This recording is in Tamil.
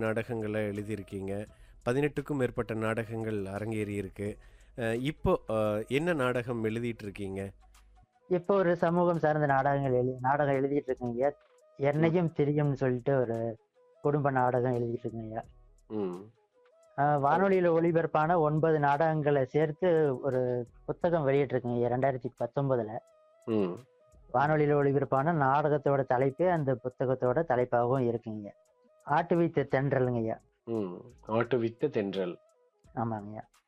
நாடகங்களை எழுதியிருக்கீங்க பதினெட்டுக்கும் மேற்பட்ட நாடகங்கள் அரங்கேறி இருக்கு அஹ், இப்போ அஹ், என்ன நாடகம் எழுதிட்டு இருக்கீங்க இப்போ ஒரு சமூகம் சார்ந்த நாடகங்கள் எழுதி நாடகம் எழுதிட்டு இருக்கீங்க என்னையும் திரியும்னு சொல்லிட்டு ஒரு குடும்ப நாடகம் எழுதிட்டு இருக்கீங்க ம் ஆஹ் வானொலியில ஒளிபரப்பான ஒன்பது நாடகங்களை சேர்த்து ஒரு புத்தகம் வெளியிட்டிருக்கீங்க ரெண்டாயிரத்தி பத்தொன்பதுல ம் வானொலியில ஒளிபரப்பான நாடகத்தோட தலைப்பே அந்த புத்தகத்தோட தலைப்பாகவும் இருக்குங்க ஆட்டு வைத்த தென்றலுங்கய்யா ம் ஆட்டு வித்த தென்றல் ஆமாங்கய்யா